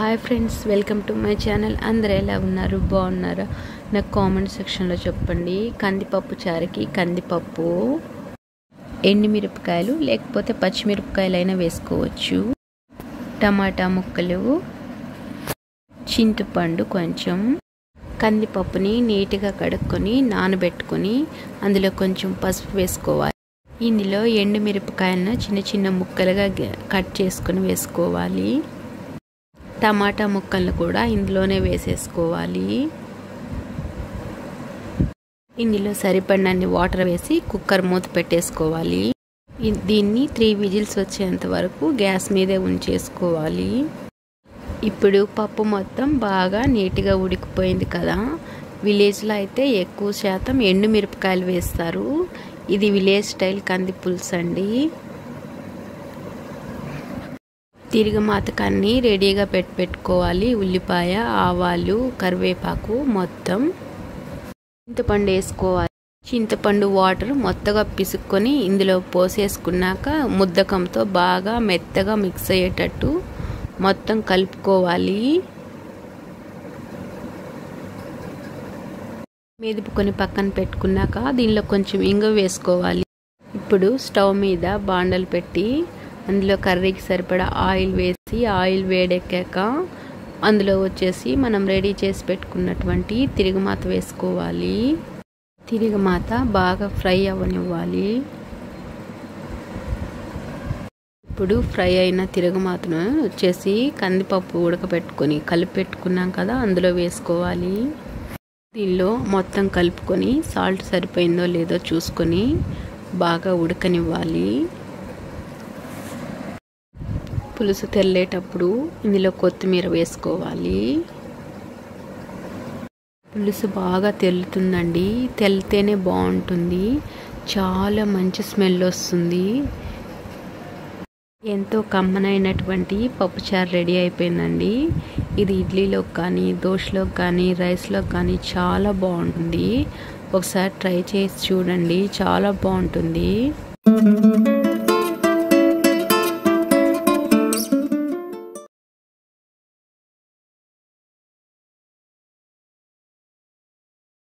hi friends welcome to my channel అందరూ ఎలా ఉన్నారు బాగున్నారా నాకు కామెంట్ సెక్షన్లో చెప్పండి కందిపప్పు చారుకి కందిపప్పు ఎండుమిరపకాయలు లేకపోతే పచ్చిమిరపకాయలు అయినా వేసుకోవచ్చు టమాటా ముక్కలు చింతపండు కొంచెం కందిపప్పుని నీట్గా కడుక్కొని నానబెట్టుకొని అందులో కొంచెం పసుపు వేసుకోవాలి ఇందులో ఎండుమిరపకాయలను చిన్న చిన్న ముక్కలుగా కట్ చేసుకొని వేసుకోవాలి టమాటా ముక్కలను కూడా ఇందులోనే వేసేసుకోవాలి ఇందులో సరిపడినన్ని వాటర్ వేసి కుక్కర్ మూత పెట్టేసుకోవాలి దీన్ని త్రీ విజిల్స్ వచ్చేంత వరకు గ్యాస్ మీదే ఉంచేసుకోవాలి ఇప్పుడు పప్పు మొత్తం బాగా నీట్గా ఉడికిపోయింది కదా విలేజ్లో అయితే ఎక్కువ శాతం ఎండు మిరపకాయలు వేస్తారు ఇది విలేజ్ స్టైల్ కంది పులుసు అండి తిరిగమాతకాన్ని రెడీగా పెట్టి పెట్టుకోవాలి ఉల్లిపాయ ఆవాలు కరివేపాకు మొత్తం చింతపండు వేసుకోవాలి చింతపండు వాటర్ మొత్తగా పిసుక్కొని ఇందులో పోసేసుకున్నాక ముద్దకంతో బాగా మెత్తగా మిక్స్ అయ్యేటట్టు మొత్తం కలుపుకోవాలి మెదుపుకొని పక్కన పెట్టుకున్నాక దీనిలో కొంచెం ఇంగు వేసుకోవాలి ఇప్పుడు స్టవ్ మీద బాండలు పెట్టి అందులో కర్రీకి సరిపడా ఆయిల్ వేసి ఆయిల్ వేడెక్కాక అందులో వచ్చేసి మనం రెడీ చేసి పెట్టుకున్నటువంటి తిరుగుమాత వేసుకోవాలి తిరుగుమాత బాగా ఫ్రై అవ్వనివ్వాలి ఇప్పుడు ఫ్రై అయిన తిరుగుమాతను వచ్చేసి కందిపప్పు ఉడకబెట్టుకొని కలిపి పెట్టుకున్నాం కదా అందులో వేసుకోవాలి దీనిలో మొత్తం కలుపుకొని సాల్ట్ సరిపోయిందో లేదో చూసుకొని బాగా ఉడకనివ్వాలి పులుసు తెల్లేటప్పుడు ఇందులో కొత్తిమీర వేసుకోవాలి పులుసు బాగా తెల్లుతుందండి తెల్లితేనే బాగుంటుంది చాలా మంచి స్మెల్ వస్తుంది ఎంతో కమ్మనైనటువంటి పప్పుచారు రెడీ అయిపోయిందండి ఇది ఇడ్లీలోకి కానీ దోశలోకి కానీ రైస్లోకి కానీ చాలా బాగుంటుంది ఒకసారి ట్రై చేసి చూడండి చాలా బాగుంటుంది